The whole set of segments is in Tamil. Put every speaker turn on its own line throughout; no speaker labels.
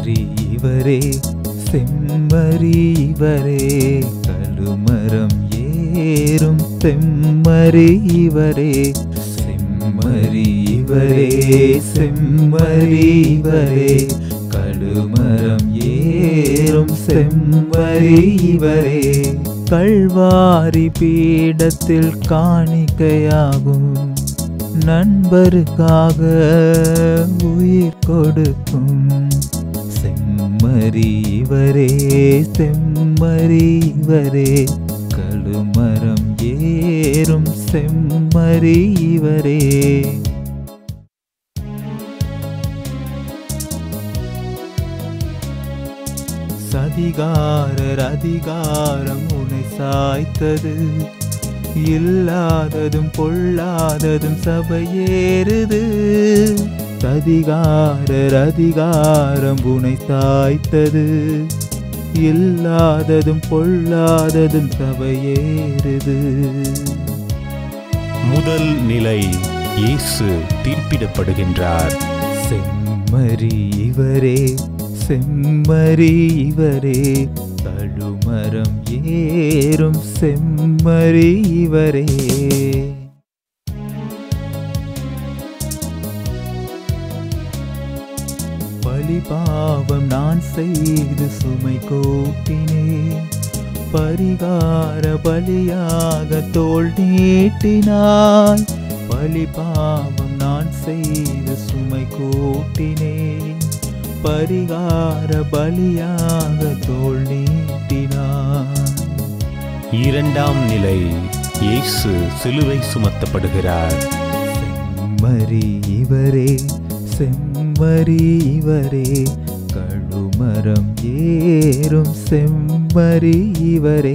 செம்மறி இவரே செம்மறி இவரே கழுமரம் ஏறும் செம்மறி இவரே செம்மறி இவரே செம்மறி இவரே கழுமரம் ஏறும் செம்மறி இவரே கல்வாரி பீடத்தில் காணிக்கையாகும் நண்பருக்காக உயிர் கொடுக்கும் செம்மறி இவரே செம்மறி இவரே கழுமரம் ஏறும் செம்மறி இவரே சதிகாரர் அதிகாரம் உனை சாய்த்தது இல்லாததும் பொல்லாததும் சபையேறுது சதிகாரர் அதிகாரம் உனை சாய்த்தது இல்லாததும் பொல்லாததும் சபையேறுது
முதல் நிலை இயேசு தீர்ப்பிடப்படுகின்றார்
செம்மறி இவரே செம்மறி இவரே கழுமரம் ஏறும் செம்மறி இவரே பலி பாவம் நான் செய்து சுமை கூட்டினேன் பரிகார பலியாக தோல் நீட்டினாய் பலி பாவம் நான் செய்து சுமை கூட்டினேன் பரிகார பலியாக தோல் நீட்டினாய்
இரண்டாம் நிலை இயேசு சிலுவை சுமத்தப்படுகிறார்
செம்மறி இவரே செம்மறி இவரே கழுமரம் ஏறும் செம்மறி இவரே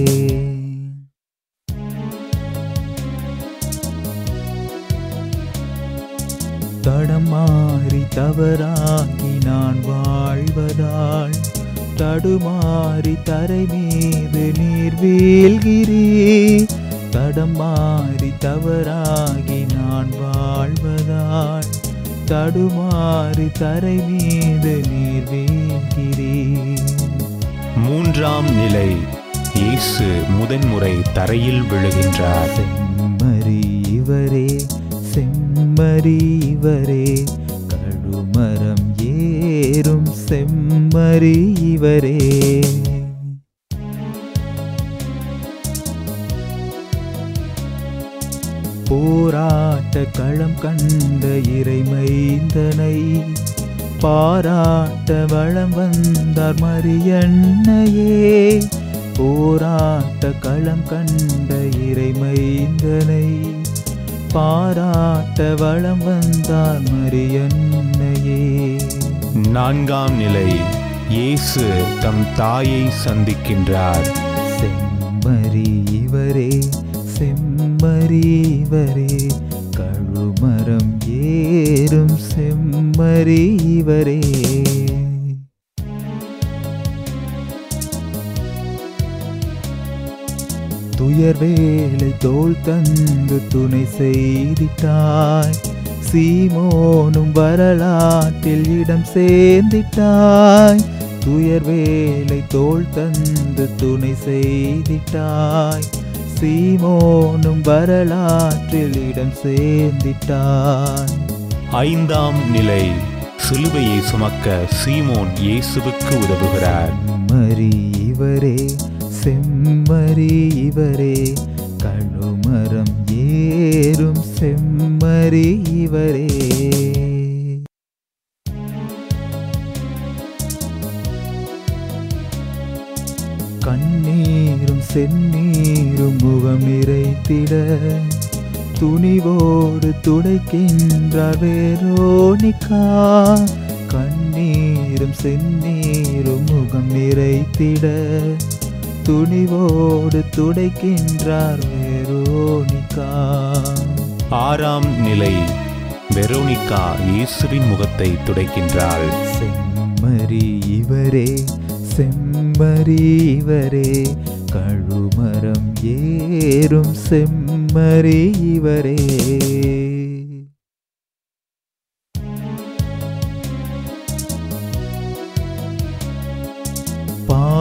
தடமாறி தவறாகி நான் வாழ்வதால் தடுமாறி தரை மீது நீர் வீழ்கிறீ தடமாறி தவறாகி நான் வாழ்வதால் தடுமாறி தரை மீது நீர் வீழ்கிறீ
மூன்றாம் நிலை இயேசு முதன்முறை தரையில் விழுகின்றார்
செம்மறி இவரே செம்மறி இவரே கழுமரம் ஏறும் செம்மறி இவரே போராட்ட களம் கண்ட இறைமைந்தனை பாராட்ட வளம் வந்தார் மரியன்னையே போராட்ட களம் கண்ட இறைமைந்தனை பாராட்ட வளம் வந்தார் மரியன்னையே
நான்காம் நிலை இயேசு தம் தாயை சந்திக்கின்றார்
செம்மறி இவரே செம்மறி இவரே கழுமரம் ஏறும் செம்மறி இவரே துயர் வேலை தோல் தந்து துணை செய்திட்டாய் சீமோனும் வரலாற்றில் இடம் சேர்ந்திட்டாய் துயர் வேலை தோல் தந்து துணை செய்திட்டாய் சீமோனும் வரலாற்றில் இடம் சேர்ந்திட்டாய்
ஐந்தாம் நிலை சிலுவையை சுமக்க சீமோன் இயேசுவுக்கு உதவுகிறார்
செம்மறி இவரே செம்மறி இவரே கழுமரம் ஏறும் செம்மறி இவரே கண்ணீரும் செந்நீரும் முகம் நிறைத்திட துணிவோடு துடைக்கின்றார் வேரோனிக்கா கண்ணீரும் செந்நீரும் முகம் நிறைத்திட துணிவோடு துடைக்கின்றார் வேரோனிக்கா
ஆறாம் நிலை வெரோனிகா இயேசுவின் முகத்தை துடைக்கின்றாள்
செம்மறி இவரே செம்மறி இவரே கழுமரம் ஏறும் செம்மறி இவரே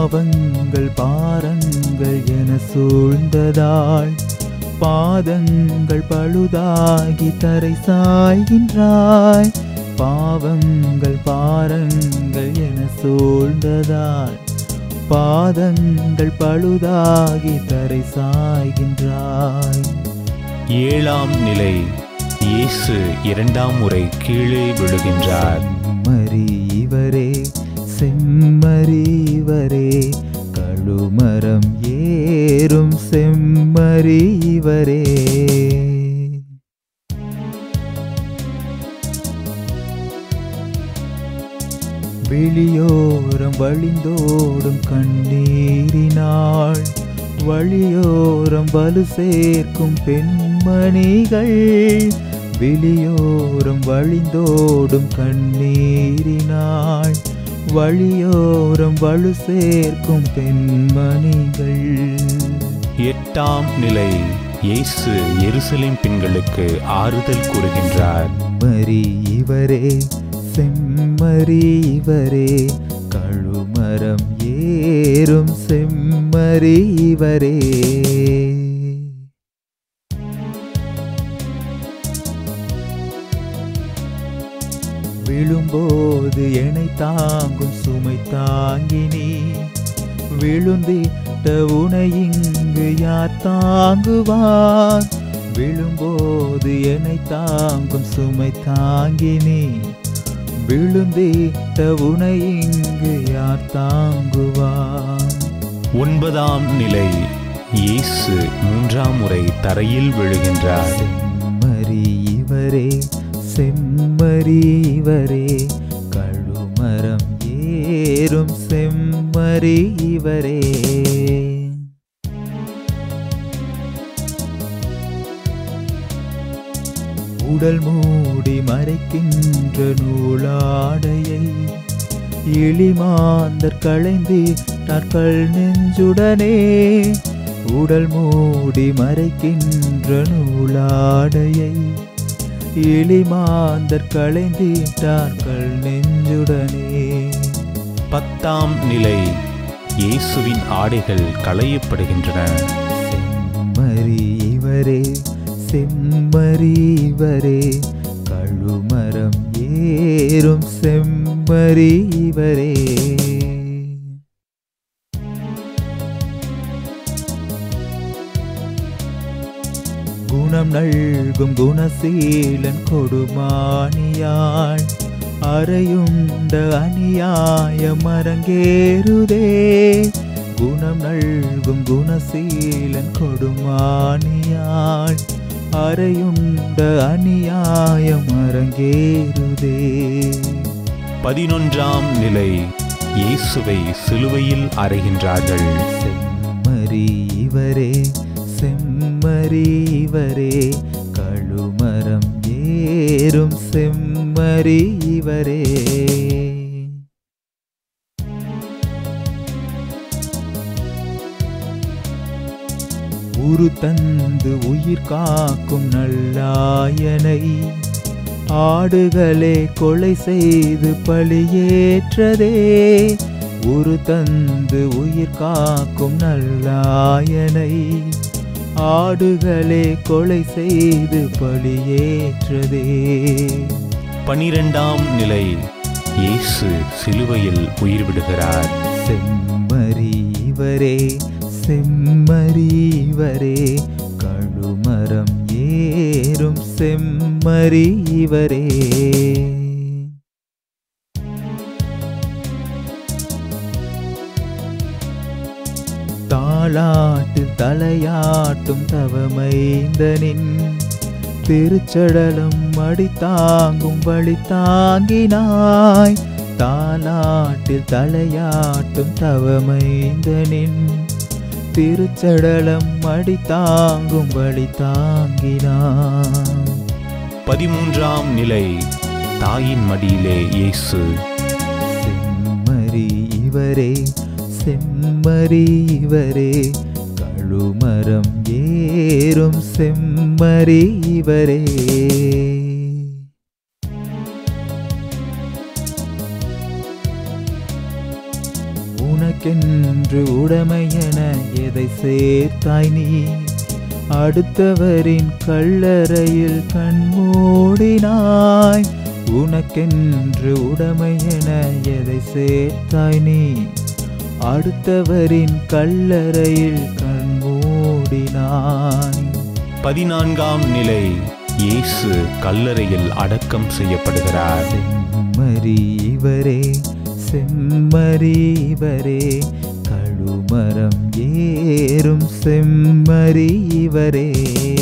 பாவங்கள் பாரங்கள் என சூழ்ந்ததால் பாதங்கள் பழுதாகி தரை சாய்கின்றாய் பாவங்கள் பாரங்கள் என சூழ்ந்ததால் பாதங்கள் பழுதாகி தரை சாய்கின்றாய்
ஏழாம் நிலை இயேசு இரண்டாம் முறை கீழே விழுகின்றார்
செம்மறி இவரே செம்மறி இவரே கழுமரம் ஏறும் செம்மறி இவரே வெளியோரம் வழிந்தோடும் கண்ணீரினாள் வழியோரம் வலு சேர்க்கும் பெண்மணிகள் வெளியோரம் வழிந்தோடும் கண்ணீரினாள் வழியோரம் வலு சேர்க்கும் பெண்மணிகள்
எட்டாம் நிலை இயேசு எருசலேம் பெண்களுக்கு ஆறுதல் கூறுகின்றார்
செம்மறி இவரே செம்மறி இவரே கழுமரம் ஏறும் செம்மறி இவரே விழும்போது என்னை தாங்கும் சுமை தாங்கினி விழுந்திட்ட உனை இங்கு யார் தாங்குவார் விழும்போது என்னை தாங்கும் சுமை தாங்கினி விழுந்திட்ட உனை இங்கு யார் தாங்குவார்
ஒன்பதாம் நிலை இயேசு மூன்றாம் முறை தரையில் விழுகின்றார்
செம்மறி இவரே செம்மறி இவரே கழுமரம் ஏறும் செம்மறி இவரே உடல் மூடி மறைக்கின்ற நூலாடையை எளிமாந்தர் களைந்து நாட்கள் நெஞ்சுடனே உடல் மூடி மறைக்கின்ற நூலாடையை எளிமாந்தர் களைந்திட்டார்கள் நெஞ்சுடனே
பத்தாம் நிலை இயேசுவின் ஆடைகள் களையப்படுகின்றன
செம்மறி இவரே செம்மறி இவரே கழுமரம் ஏறும் செம்மறி இவரே குணம் நல்கும் குணசீலன் கொடுமானியாள் அறையுண்ட அநியாய மரங்கேறுதே குணம் நல்கும் குணசீலன் கொடுமானியாள் அறையுண்ட அநியாய மரங்கேறுதே
பதினொன்றாம் நிலை இயேசுவை சிலுவையில் அறைகின்றார்கள்
செம்மறி இவரே செம்மறி இவரே கழுமரம் ஏறும் செம்மறி இவரே உரு தந்து உயிர் காக்கும் நல்லாயனை ஆடுகளே கொலை செய்து பழியேற்றதே உரு தந்து உயிர் காக்கும் நல்லாயனை ஆடுகளே கொலை செய்து பழியேற்றதே
பனிரெண்டாம் நிலை இயேசு சிலுவையில் உயிர் விடுகிறார்
செம்மறி இவரே செம்மறி இவரே கழுமரம் ஏறும் செம்மறி இவரே தாளாட்டு தலையாட்டும் தவமைந்தனின் திருச்சடலம் அடி தாங்கும் வழி தாங்கினாய் தாலாட்டில் தலையாட்டும் தவமைந்தனின் திருச்சடலம் அடி தாங்கும் வழி தாங்கினாய்
பதிமூன்றாம் நிலை தாயின் மடியிலே இயேசு
செம்மறி இவரே செம்மறி இவரே கழுமரம் ஏறும் செம்மறி இவரே உனக்கென்று உடமையென எதை சேர்த்தாய் நீ அடுத்தவரின் கல்லறையில் கண்மூடினாய் உனக்கென்று உடமையென எதை சேர்த்தாய் நீ அடுத்தவரின் கல்லறையில் கண்மூடினாய்
பதினான்காம் நிலை இயேசு கல்லறையில் அடக்கம் செய்யப்படுகிறார்
செம்மறி இவரே செம்மறி இவரே கழுமரம் ஏறும் செம்மறி இவரே